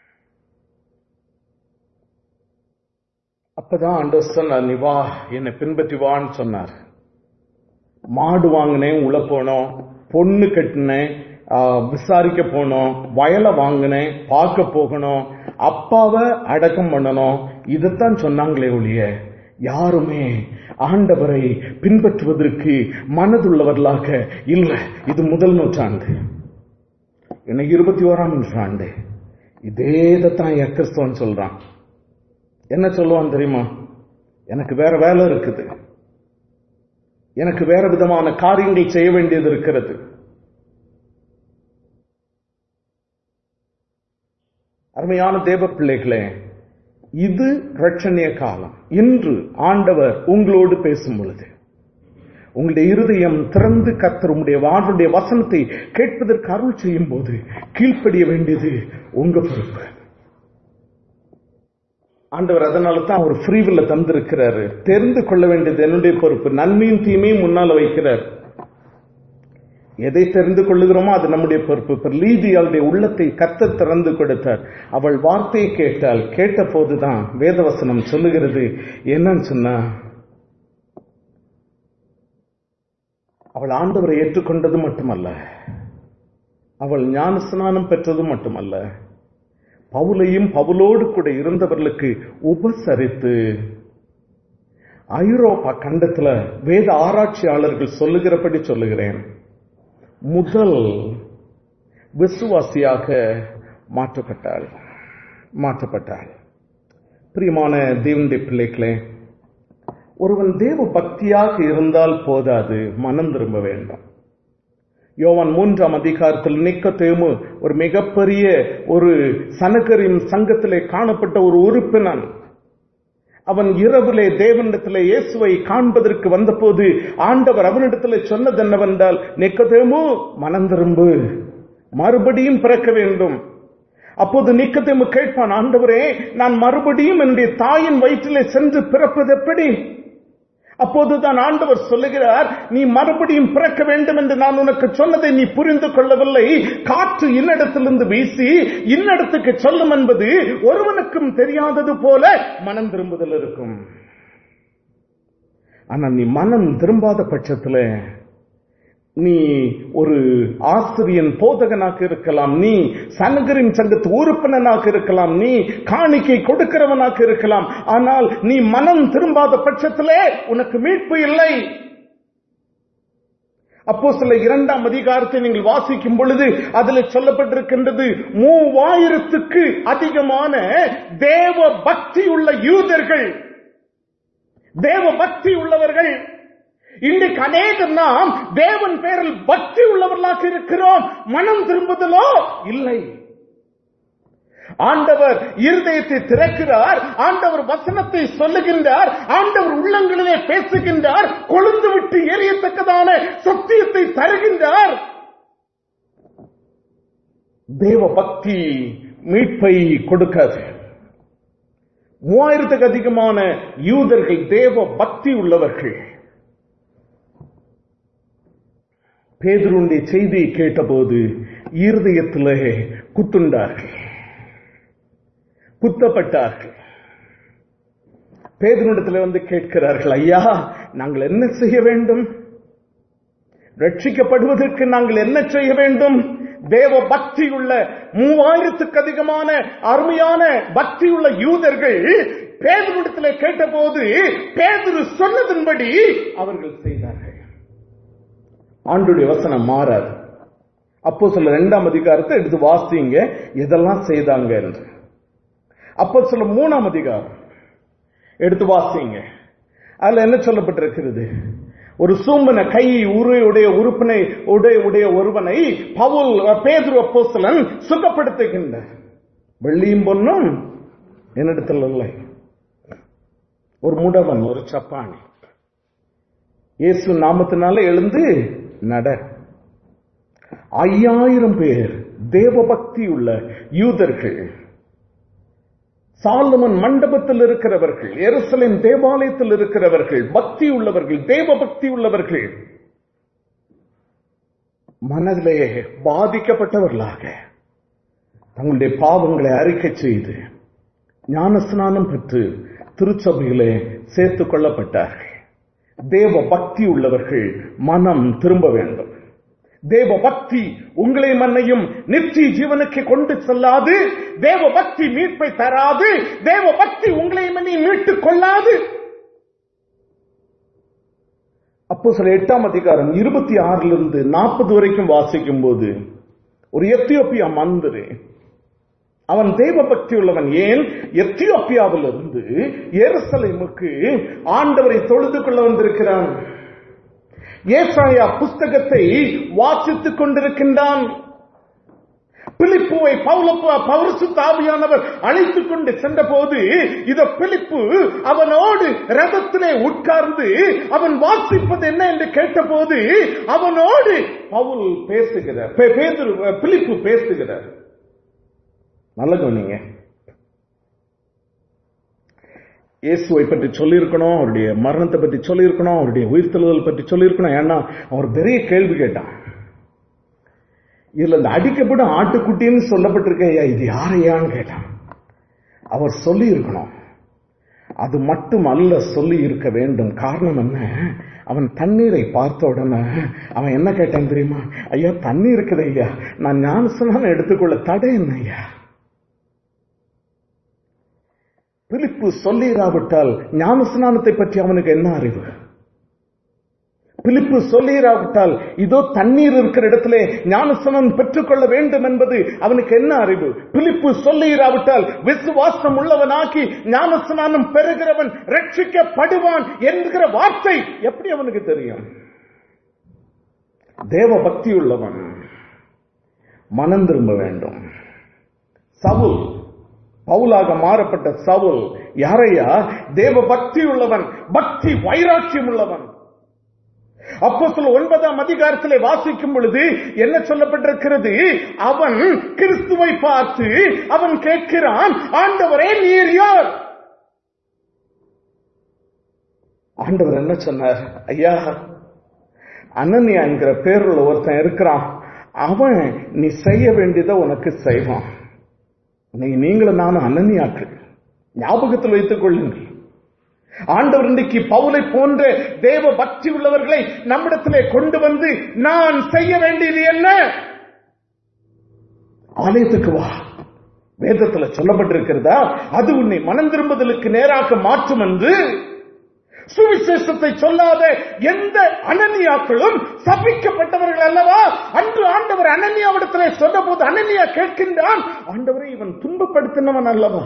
அப்பதான் ஆண்டவர் சொன்னார் நீ வா என்னை பின்பற்றி வான்னு சொன்னார் மாடு வாங்கினேன் உள்ள போனோம் பொண்ணு கட்டினேன் விசாரிக்க போனோம் வயலை வாங்கினேன் பார்க்க போகணும் அப்பாவை அடக்கம் பண்ணணும் இதைத்தான் சொன்னாங்களே ஒழிய யாருமே ஆண்டவரை பின்பற்றுவதற்கு மனதுள்ளவர்களாக இல்லை இது முதல் நூற்றாண்டு இன்னைக்கு இருபத்தி ஓராம் நூற்றாண்டு இதேதான் கிறிஸ்தவன் சொல்றான் என்ன சொல்லுவான் தெரியுமா எனக்கு வேற வேலை இருக்குது எனக்கு வேற விதமான காரியங்கள் செய்ய வேண்டியது இருக்கிறது அருமையான தேவ பிள்ளைகளே இது ரட்சணிய காலம் இன்று ஆண்டவர் உங்களோடு பேசும் பொழுது உங்களுடைய இருதயம் திறந்து கத்தர் உங்களுடைய வாழ்வுடைய வசனத்தை கேட்பதற்கு அருள் செய்யும் போது கீழ்ப்படிய வேண்டியது உங்க பொறுப்பு ஆண்டவர் அதனால தான் அவர் ஃப்ரீவில் தந்திருக்கிறாரு தெரிந்து கொள்ள வேண்டியது என்னுடைய பொறுப்பு நன்மையும் தீமையும் முன்னால வைக்கிறார் எதை தெரிந்து கொள்ளுகிறோமோ அது நம்முடைய பொறுப்பு இப்ப லீதியாளுடைய உள்ளத்தை கத்த திறந்து கொடுத்தார் அவள் வார்த்தையை கேட்டால் கேட்ட போதுதான் வேதவசனம் சொல்லுகிறது என்னன்னு சொன்னா அவள் ஆண்டவரை ஏற்றுக்கொண்டது மட்டுமல்ல அவள் ஞான ஸ்நானம் பெற்றது மட்டுமல்ல பவுலையும் பவுலோடு கூட இருந்தவர்களுக்கு உபசரித்து ஐரோப்பா கண்டத்துல வேத ஆராய்ச்சியாளர்கள் சொல்லுகிறபடி சொல்லுகிறேன் முதல் விசுவாசியாக மாற்றப்பட்டாள் மாற்றப்பட்டாள் பிரியமான தேவனுடைய பிள்ளைகளே ஒருவன் தேவ பக்தியாக இருந்தால் போதாது மனம் திரும்ப வேண்டும் யோவான் மூன்றாம் அதிகாரத்தில் நிக்கத்தேமு ஒரு மிகப்பெரிய ஒரு சனகரின் சங்கத்திலே காணப்பட்ட ஒரு உறுப்பினன் அவன் இரவிலே தேவனிடத்திலே இயேசுவை காண்பதற்கு வந்தபோது ஆண்டவர் அவனிடத்திலே சொன்னது என்னவென்றால் நிக்கதேமு மனம் திரும்பு மறுபடியும் பிறக்க வேண்டும் அப்போது நிக்கதேமு கேட்பான் ஆண்டவரே நான் மறுபடியும் என்னுடைய தாயின் வயிற்றிலே சென்று பிறப்பது எப்படி அப்போதுதான் ஆண்டவர் சொல்லுகிறார் நீ மறுபடியும் பிறக்க வேண்டும் என்று நான் உனக்கு சொன்னதை நீ புரிந்து கொள்ளவில்லை காற்று இன்னிடத்திலிருந்து வீசி இன்னிடத்துக்கு சொல்லும் என்பது ஒருவனுக்கும் தெரியாதது போல மனம் திரும்புதல் இருக்கும் ஆனா நீ மனம் திரும்பாத பட்சத்துல நீ ஒரு ஆசிரியன் போதகனாக இருக்கலாம் நீ சனகரின் சங்கத்து உறுப்பினனாக இருக்கலாம் நீ காணிக்கை கொடுக்கிறவனாக இருக்கலாம் ஆனால் நீ மனம் திரும்பாத பட்சத்திலே உனக்கு மீட்பு இல்லை அப்போ சில இரண்டாம் அதிகாரத்தை நீங்கள் வாசிக்கும் பொழுது அதில் சொல்லப்பட்டிருக்கின்றது மூவாயிரத்துக்கு அதிகமான தேவ பக்தி உள்ள யூதர்கள் தேவ பக்தி உள்ளவர்கள் இன்றைக்கு அநேக நாம் தேவன் பேரில் பக்தி உள்ளவர்களாக இருக்கிறோம் மனம் திரும்புதலோ இல்லை ஆண்டவர் இருதயத்தை திறக்கிறார் ஆண்டவர் வசனத்தை சொல்லுகின்றார் ஆண்டவர் உள்ளங்களிலே பேசுகின்றார் கொழுந்து விட்டு எரியத்தக்கதான சத்தியத்தை தருகின்றார் தேவ பக்தி மீட்பை கொடுக்காது மூவாயிரத்துக்கு அதிகமான யூதர்கள் தேவ பக்தி உள்ளவர்கள் பேதருடைய செய்தியை கேட்டபோது இருதயத்திலே குத்துண்டார்கள் குத்தப்பட்டார்கள் பேதனிடத்தில் வந்து கேட்கிறார்கள் ஐயா நாங்கள் என்ன செய்ய வேண்டும் ரட்சிக்கப்படுவதற்கு நாங்கள் என்ன செய்ய வேண்டும் தேவ பக்தி உள்ள மூவாயிரத்துக்கு அதிகமான அருமையான பக்தி உள்ள யூதர்கள் பேதனிடத்தில் கேட்டபோது பேதுரு சொன்னதன்படி அவர்கள் செய்தார்கள் ஆண்டுடைய வசனம் மாறாது அப்போ சொல்ல இரண்டாம் அதிகாரத்தை எடுத்து வாசிங்க எதெல்லாம் செய்தாங்க என்று அப்போ சொல்ல மூணாம் அதிகாரம் எடுத்து வாசிங்க அதுல என்ன சொல்லப்பட்டிருக்கிறது ஒரு சூம்பன கை உடைய உறுப்பினை உடைய உடைய ஒருவனை பவுல் பேதுரு அப்போஸ்தலன் சுகப்படுத்துகின்ற வெள்ளியும் பொண்ணும் என்னிடத்தில் இல்லை ஒரு முடவன் ஒரு சப்பானி இயேசு நாமத்தினால எழுந்து நட ஐயாயிரம் பேர் தேவபக்தி உள்ள யூதர்கள் சாலமன் மண்டபத்தில் இருக்கிறவர்கள் எருசலேம் தேவாலயத்தில் இருக்கிறவர்கள் பக்தி உள்ளவர்கள் தேவ பக்தி உள்ளவர்கள் மனதிலே பாதிக்கப்பட்டவர்களாக தங்களுடைய பாவங்களை அறிக்கை செய்து ஞானஸ்நானம் பெற்று திருச்சபையிலே சேர்த்துக் கொள்ளப்பட்டார்கள் தேவ பக்தி உள்ளவர்கள் மனம் திரும்ப வேண்டும் தேவ பக்தி உங்களை மன்னையும் நித்திய ஜீவனுக்கு கொண்டு செல்லாது தேவ பக்தி மீட்பை தராது தேவ பக்தி உங்களை மன்னையும் மீட்டுக் கொள்ளாது அப்போ சில எட்டாம் அதிகாரம் இருபத்தி ஆறுல இருந்து நாற்பது வரைக்கும் வாசிக்கும் போது ஒரு எத்தியோப்பியா மந்திரி அவன் தெய்வ பக்தி உள்ளவன் ஏன் எத்தியோப்பியாவில் இருந்து எருசலேமுக்கு ஆண்டவரை தொழுது கொள்ள வந்திருக்கிறான் ஏசாயா புஸ்தகத்தை வாசித்துக் கொண்டிருக்கின்றான் பிலிப்புவை பவுலப்பு பௌரசு தாவியானவர் அழைத்துக் கொண்டு சென்ற போது இத பிலிப்பு அவனோடு ரதத்திலே உட்கார்ந்து அவன் வாசிப்பது என்ன என்று கேட்டபோது அவனோடு பவுல் பேசுகிறார் பேதுரு பிலிப்பு பேசுகிறார் நல்ல கவனிங்க இயேசுவை பற்றி சொல்லியிருக்கணும் அவருடைய மரணத்தை பற்றி சொல்லியிருக்கணும் அவருடைய உயிர்த்தெழுதல் பற்றி சொல்லியிருக்கணும் ஏன்னா அவர் பெரிய கேள்வி கேட்டான் இதுல இந்த அடிக்கப்படும் ஆட்டுக்குட்டின்னு சொல்லப்பட்டிருக்க ஐயா இது யாரையான்னு கேட்டான் அவர் சொல்லி இருக்கணும் அது மட்டும் அல்ல சொல்லி இருக்க வேண்டும் காரணம் என்ன அவன் தண்ணீரை பார்த்த உடனே அவன் என்ன கேட்டான் தெரியுமா ஐயா தண்ணி இருக்குது ஐயா நான் ஞானஸ்நானம் எடுத்துக்கொள்ள தடை என்ன ஐயா பிலிப்பு சொல்லிராவிட்டால் ஞானஸ்நானத்தை பற்றி அவனுக்கு என்ன அறிவு பிலிப்பு சொல்லிராவிட்டால் இதோ தண்ணீர் இருக்கிற இடத்திலே ஞானஸ்நானம் பெற்றுக்கொள்ள வேண்டும் என்பது அவனுக்கு என்ன அறிவு பிலிப்பு சொல்லிராவிட்டால் விசுவாசம் உள்ளவனாக்கி ஞானஸ்நானம் பெறுகிறவன் ரட்சிக்கப்படுவான் என்கிற வார்த்தை எப்படி அவனுக்கு தெரியும் தேவ பக்தி உள்ளவன் மனம் திரும்ப வேண்டும் சவுல் பவுலாக மாறப்பட்ட சவுல் யாரையா தேவ பக்தி உள்ளவன் பக்தி வைராட்சியம் உள்ளவன் அப்போ சொல்ல ஒன்பதாம் அதிகாரத்திலே வாசிக்கும் பொழுது என்ன சொல்லப்பட்டிருக்கிறது அவன் கிறிஸ்துவை பார்த்து அவன் கேட்கிறான் ஆண்டவரே நீர் யார் ஆண்டவர் என்ன சொன்னார் ஐயா அனன்யா என்கிற பேருள்ள ஒருத்தன் இருக்கிறான் அவன் நீ செய்ய வேண்டியதை உனக்கு செய்வான் நீ நீங்களும் நானும் அனன்யாக்கள் ஞாபகத்தில் வைத்துக் கொள்ளுங்கள் ஆண்டவர் இன்றைக்கு பவுலை போன்ற தேவ பக்தி உள்ளவர்களை நம்மிடத்திலே கொண்டு வந்து நான் செய்ய வேண்டியது என்ன ஆலயத்துக்கு வா வேதத்தில் சொல்லப்பட்டிருக்கிறதா அது உன்னை மனம் திரும்புதலுக்கு நேராக மாற்றும் என்று சுவிசேஷத்தை சொல்லாத எந்த அனன்யாக்களும் சபிக்கப்பட்டவர்கள் அல்லவா அன்று ஆண்டவர் அனன்யாவிடத்திலே சொன்ன போது அனன்யா கேட்கின்றான் ஆண்டவரை இவன் துன்பப்படுத்தினவன் அல்லவா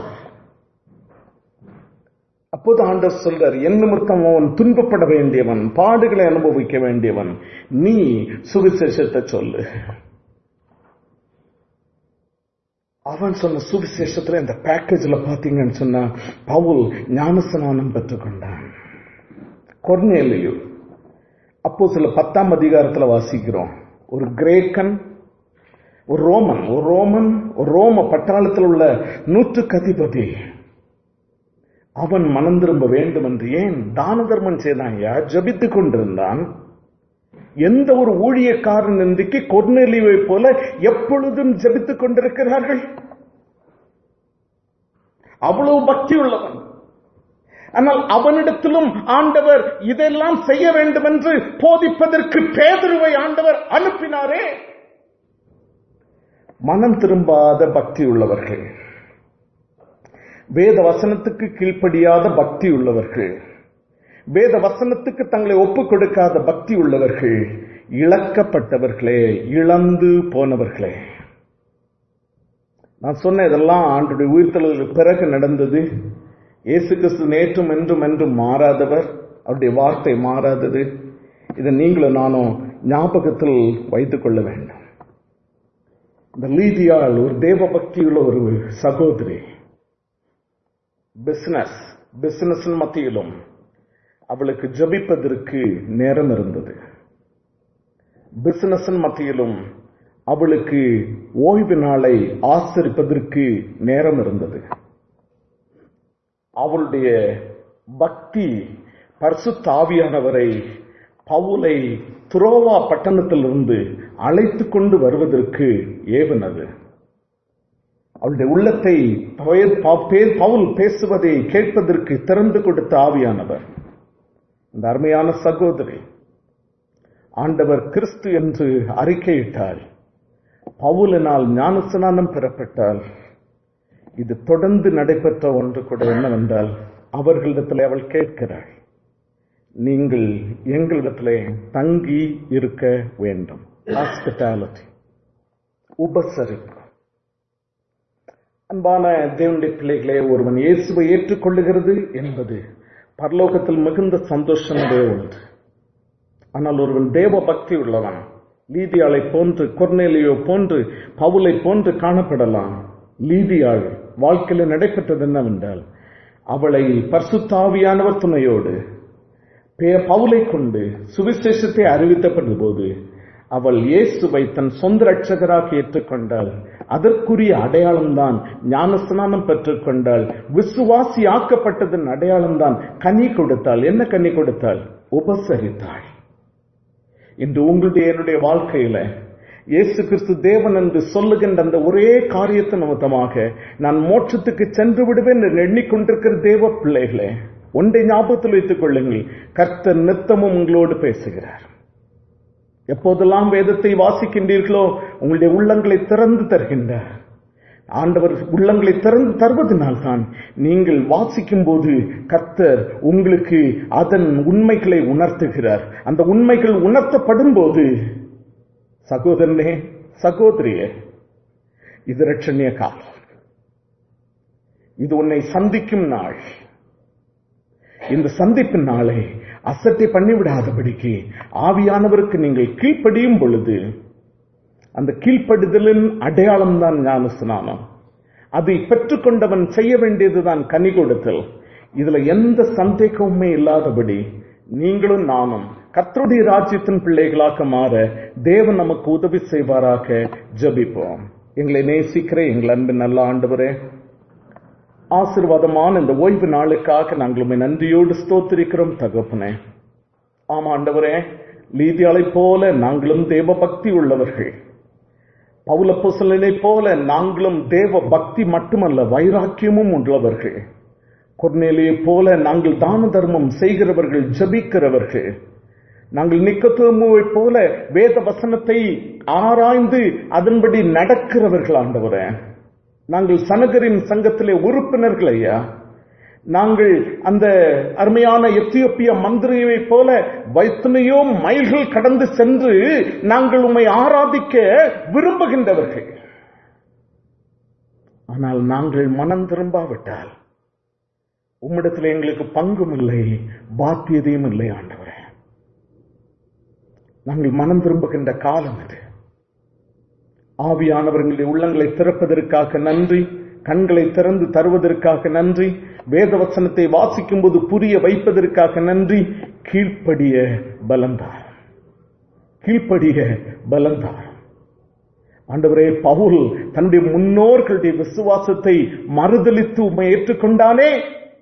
அப்போது ஆண்டவர் சொல்றார் என் நிமித்தம் அவன் துன்பப்பட வேண்டியவன் பாடுகளை அனுபவிக்க வேண்டியவன் நீ சுவிசேஷத்தை சொல்லு அவன் சொன்ன சுவிசேஷத்துல இந்த பேக்கேஜ்ல பாத்தீங்கன்னு சொன்னா பவுல் ஞானஸ்நானம் பெற்றுக்கொண்டான் கொர்னேலியு அப்போ சில பத்தாம் அதிகாரத்துல வாசிக்கிறோம் ஒரு கிரேக்கன் ஒரு ரோமன் ஒரு ரோமன் ஒரு ரோம பட்டாளத்தில் உள்ள நூற்றுக்கு அதிபதி அவன் மனம் திரும்ப வேண்டும் என்று ஏன் தான தர்மம் செய்தான் யார் ஜபித்துக் கொண்டிருந்தான் எந்த ஒரு ஊழியக்காரன் இன்றைக்கு கொர்நெலிவை போல எப்பொழுதும் ஜபித்துக் கொண்டிருக்கிறார்கள் அவ்வளவு பக்தி உள்ளவன் ஆனால் அவனிடத்திலும் ஆண்டவர் இதெல்லாம் செய்ய வேண்டும் என்று போதிப்பதற்கு பேதருவை ஆண்டவர் அனுப்பினாரே மனம் திரும்பாத பக்தி உள்ளவர்கள் வேத வசனத்துக்கு கீழ்ப்படியாத பக்தி உள்ளவர்கள் வேத வசனத்துக்கு தங்களை ஒப்புக் கொடுக்காத பக்தி உள்ளவர்கள் இழக்கப்பட்டவர்களே இழந்து போனவர்களே நான் சொன்ன இதெல்லாம் ஆண்டுடைய உயிர்த்தலுக்கு பிறகு நடந்தது இயேசு கிறிஸ்து நேற்றும் என்றும் என்றும் மாறாதவர் அவருடைய வார்த்தை மாறாதது இதை நீங்களும் நானும் ஞாபகத்தில் வைத்துக் கொள்ள வேண்டும் இந்த லீதியால் ஒரு தேவ பக்தியுள்ள ஒரு சகோதரி பிசினஸ் பிசினஸ் மத்தியிலும் அவளுக்கு ஜபிப்பதற்கு நேரம் இருந்தது பிசினஸ் மத்தியிலும் அவளுக்கு ஓய்வு நாளை ஆசரிப்பதற்கு நேரம் இருந்தது அவளுடைய பக்தி பரிசுத்தாவியானவரை பவுலை துரோவா பட்டணத்திலிருந்து அழைத்து கொண்டு வருவதற்கு ஏவனது அவளுடைய உள்ளத்தை பவுல் பேசுவதை கேட்பதற்கு திறந்து கொடுத்த ஆவியானவர் இந்த அருமையான சகோதரி ஆண்டவர் கிறிஸ்து என்று அறிக்கையிட்டால் பவுலினால் ஞானஸ்நானம் பெறப்பட்டால் இது தொடர்ந்து நடைபெற்ற ஒன்று கூட என்னவென்றால் அவர்களிடத்தில் அவள் கேட்கிறாள் நீங்கள் எங்களிடத்திலே தங்கி இருக்க வேண்டும் ஹாஸ்பிட்டாலிட்டி உபசரிப்பு அன்பான தேவனுடைய பிள்ளைகளே ஒருவன் இயேசுவை ஏற்றுக்கொள்ளுகிறது என்பது பரலோகத்தில் மிகுந்த சந்தோஷமுடைய ஒன்று ஆனால் ஒருவன் தேவ பக்தி உள்ளவன் லீதியாளை போன்று கொர்னேலியோ போன்று பவுலை போன்று காணப்படலாம் லீதியாள் வாழ்க்கையில் நடைபெற்றது என்னவென்றால் அவளை பர்சுத்தாவியானவர் துணையோடு பவுலை கொண்டு சுவிசேஷத்தை அறிவித்தப்பட்ட போது அவள் இயேசுவை தன் சொந்த ரட்சகராக ஏற்றுக்கொண்டாள் அதற்குரிய அடையாளம் தான் ஞானஸ்நானம் பெற்றுக்கொண்டாள் விசுவாசி ஆக்கப்பட்டதன் அடையாளம் தான் கனி கொடுத்தாள் என்ன கனி கொடுத்தாள் உபசரித்தாள் இன்று உங்களுடைய என்னுடைய வாழ்க்கையில இயேசு கிறிஸ்து தேவன் என்று சொல்லுகின்ற அந்த ஒரே காரியத்தை நிமித்தமாக நான் மோட்சத்துக்கு சென்று விடுவேன் என்று எண்ணிக்கொண்டிருக்கிற தேவ பிள்ளைகளே ஒன்றை ஞாபகத்தில் வைத்துக் கொள்ளுங்கள் கர்த்தர் நித்தமும் உங்களோடு பேசுகிறார் எப்போதெல்லாம் வேதத்தை வாசிக்கின்றீர்களோ உங்களுடைய உள்ளங்களை திறந்து தருகின்றார் ஆண்டவர் உள்ளங்களை திறந்து தருவதனால்தான் நீங்கள் வாசிக்கும் போது கர்த்தர் உங்களுக்கு அதன் உண்மைகளை உணர்த்துகிறார் அந்த உண்மைகள் உணர்த்தப்படும் போது சகோதரனே சகோதரியே இது ரட்சணிய காலம் இது உன்னை சந்திக்கும் நாள் இந்த சந்திப்பின் நாளை அசட்டை பண்ணிவிடாதபடிக்கு ஆவியானவருக்கு நீங்கள் கீழ்ப்படியும் பொழுது அந்த கீழ்ப்படுதலின் அடையாளம் தான் ஞானஸ்நானம் அதை பெற்றுக்கொண்டவன் செய்ய வேண்டியதுதான் கனி கொடுத்தல் இதுல எந்த சந்தேகமுமே இல்லாதபடி நீங்களும் நானும் கர்த்தருடைய ராஜ்யத்தின் பிள்ளைகளாக மாற தேவன் நமக்கு உதவி செய்வாராக ஜபிப்போம் எங்களை நேசிக்கிற எங்கள் அன்பின் நல்ல ஆண்டவரே ஆசிர்வாதமான இந்த ஓய்வு நாளுக்காக நாங்கள் உண்மை நன்றியோடு ஸ்தோத்திரிக்கிறோம் தகப்பனே ஆமா ஆண்டவரே லீதியாலை போல நாங்களும் தேவ பக்தி உள்ளவர்கள் பௌலப்போசலனை போல நாங்களும் தேவ பக்தி மட்டுமல்ல வைராக்கியமும் உள்ளவர்கள் கொர்நேலியை போல நாங்கள் தான தர்மம் செய்கிறவர்கள் ஜபிக்கிறவர்கள் நாங்கள் நிக்கத்துவமுவை போல வேத வசனத்தை ஆராய்ந்து அதன்படி நடக்கிறவர்கள் ஆண்டவரே நாங்கள் சனகரின் சங்கத்திலே உறுப்பினர்கள் ஐயா நாங்கள் அந்த அருமையான எத்தியோப்பிய மந்திரியை போல வைத்தனையோ மைல்கள் கடந்து சென்று நாங்கள் உண்மை ஆராதிக்க விரும்புகின்றவர்கள் ஆனால் நாங்கள் மனம் திரும்பாவிட்டால் உம்மிடத்தில் எங்களுக்கு பங்கும் இல்லை பாத்தியதையும் இல்லை ஆண்டவரே நாங்கள் மனம் திரும்புகின்ற காலம் இது ஆவியானவர்களுடைய உள்ளங்களை திறப்பதற்காக நன்றி கண்களை திறந்து தருவதற்காக நன்றி வேதவசனத்தை வாசிக்கும் போது புரிய வைப்பதற்காக நன்றி கீழ்ப்படிய பலந்தார் கீழ்ப்படிய பலந்தார் ஆண்டவரே பவுல் தன்னுடைய முன்னோர்களுடைய விசுவாசத்தை மறுதலித்து உண்மை ஏற்றுக்கொண்டானே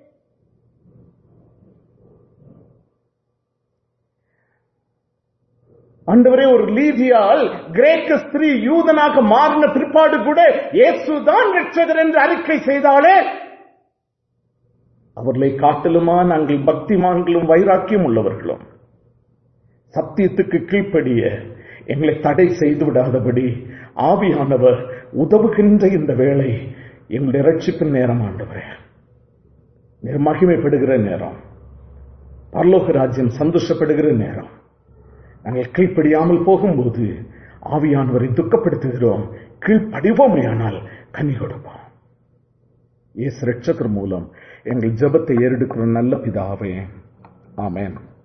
ஆண்டவரே ஒரு லீதியால் கிரேக்க ஸ்திரீ யூதனாக மாறின பிற்பாடு கூட இயேசுதான் ரட்சகர் என்று அறிக்கை செய்தாலே அவர்களை காட்டிலுமா நாங்கள் பக்திமான்களும் வைராக்கியம் உள்ளவர்களும் சத்தியத்துக்கு கீழ்ப்படிய எங்களை தடை செய்து விடாதபடி ஆவியானவர் உதவுகின்ற இந்த வேளை எங்களுடைய ரட்சிப்பின் நேரம் ஆண்டவரே நீர் மகிமைப்படுகிற நேரம் பரலோக ராஜ்யம் சந்தோஷப்படுகிற நேரம் நாங்கள் கீழ்ப்படியாமல் போகும்போது ஆவியானவரை துக்கப்படுத்துகிறோம் கீழ்ப்படிவோமையானால் கனி கொடுப்போம் இயேசு ரட்சகர் மூலம் எங்கள் ஜெபத்தை ஏறெடுக்கிற நல்ல பிதாவே ஆமென்